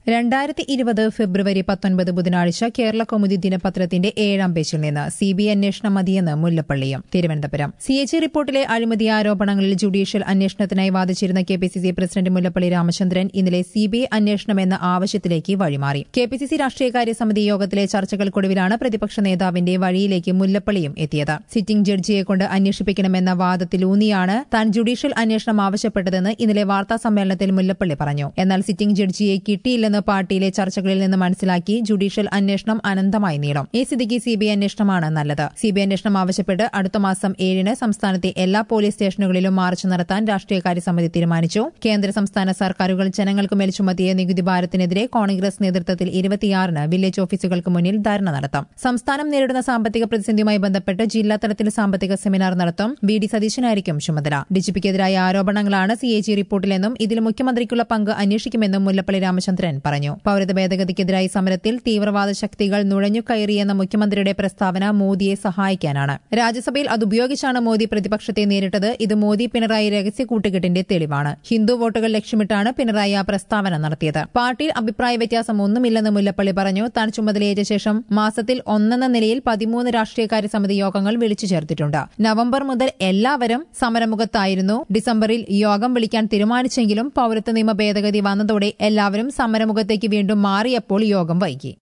രണ്ടായിരത്തി ഇരുപത് ഫെബ്രുവരി പത്തൊൻപത് ബുധനാഴ്ച കേരള കൗമുദി ദിനപത്രത്തിന്റെ ഏഴാം പേജിൽ നിന്ന് സി ബി ഐ അന്വേഷണം മതിയെന്ന് മുല്ലപ്പള്ളിയും തിരുവനന്തപുരം സി എച്ച് റിപ്പോർട്ടിലെ അഴിമതി ആരോപണങ്ങളിൽ ജുഡീഷ്യൽ അന്വേഷണത്തിനായി വാദിച്ചിരുന്ന K P C C president Mullappally Ramachandran ഇന്നലെ സി ബി ഐ അന്വേഷണം എന്ന ആവശ്യത്തിലേക്ക് വഴിമാറി കെ പി സി സി രാഷ്ട്രീയകാര്യ സമിതി യോഗത്തിലെ ചർച്ചകൾക്കൊടുവിലാണ് പ്രതിപക്ഷ നേതാവിന്റെ വഴിയിലേക്ക് മുല്ലപ്പള്ളിയും എത്തിയത് സിറ്റിംഗ് ജഡ്ജിയെ കൊണ്ട് അന്വേഷിപ്പിക്കണമെന്ന വാദത്തിലൂന്നിയാണ് താൻ ജുഡീഷ്യൽ അന്വേഷണം ആവശ്യപ്പെട്ടതെന്ന് ഇന്നലെ വാർത്താ സമ്മേളനത്തിൽ മുല്ലപ്പള്ളി പറഞ്ഞു എന്നാൽ സിറ്റിംഗ് ജഡ്ജിയെ കിട്ടിയില്ലെന്ന് പാർട്ടിയിലെ ചർച്ചകളിൽ നിന്ന് മനസ്സിലാക്കി ജുഡീഷ്യൽ അന്വേഷണം അനന്തമായി നീളും ഈ സ്ഥിതിക്ക് സിബിഐ അന്വേഷണമാണ് നല്ലത് സിബിഐ അന്വേഷണം ആവശ്യപ്പെട്ട് അടുത്ത മാസം ഏഴിന് സംസ്ഥാനത്തെ എല്ലാ പോലീസ് സ്റ്റേഷനുകളിലും മാർച്ച് നടത്താൻ രാഷ്ട്രീയകാര്യ സമിതി തീരുമാനിച്ചു കേന്ദ്ര സംസ്ഥാന സർക്കാരുകൾ ജനങ്ങൾക്ക് മേൽ ചുമത്തിയ നികുതി ഭാരത്തിനെതിരെ കോൺഗ്രസ് നേതൃത്വത്തിൽ ഇരുപത്തിയാറിന് വില്ലേജ് ഓഫീസുകൾക്ക് മുന്നിൽ ധർണ നടത്തും സംസ്ഥാനം നേരിടുന്ന സാമ്പത്തിക പ്രതിസന്ധിയുമായി ബന്ധപ്പെട്ട് ജില്ലാതലത്തിൽ സാമ്പത്തിക സെമിനാർ നടത്തും വി ഡി സതീശനായിരിക്കും ചുമതല ഡിജിപിക്കെതിരായ ആരോപണങ്ങളാണ് സി എ ജി റിപ്പോർട്ടിലെന്നും ഇതിൽ മുഖ്യമന്ത്രിക്കുള്ള പങ്ക് അന്വേഷിക്കുമെന്നും മുല്ലപ്പള്ളി രാമചന്ദ്രൻ പറഞ്ഞു പൌരത്വ ഭേദഗതിക്കെതിരായ സമരത്തിൽ തീവ്രവാദ ശക്തികൾ നുഴഞ്ഞുകയറിയെന്ന മുഖ്യമന്ത്രിയുടെ പ്രസ്താവന മോദിയെ സഹായിക്കാനാണ് രാജ്യസഭയിൽ അതുപയോഗിച്ചാണ് മോദി പ്രതിപക്ഷത്തെ നേരിട്ടത് ഇത് മോദി പിണറായി രഹസ്യ കൂട്ടുകെട്ടിന്റെ തെളിവാണ് ഹിന്ദു വോട്ടുകൾ ലക്ഷ്യമിട്ടാണ് പിണറായി ആ പ്രസ്താവന നടത്തിയത് പാർട്ടിയിൽ അഭിപ്രായ വ്യത്യാസം ഒന്നുമില്ലെന്ന് മുല്ലപ്പള്ളി പറഞ്ഞു താൻ ചുമതലയേറ്റ ശേഷം മാസത്തിൽ ഒന്നെന്ന നിലയിൽ പതിമൂന്ന് രാഷ്ട്രീയകാര്യ സമിതി യോഗങ്ങൾ വിളിച്ചു ചേർത്തിട്ടുണ്ട് നവംബർ മുതൽ എല്ലാവരും സമരമുഖത്തായിരുന്നു ഡിസംബറിൽ യോഗം വിളിക്കാൻ തീരുമാനിച്ചെങ്കിലും പൌരത്വ നിയമ ഭേദഗതി വന്നതോടെ എല്ലാവരും സമരമുഖത്തേക്ക് വീണ്ടും മാറിയപ്പോൾ യോഗം വൈകി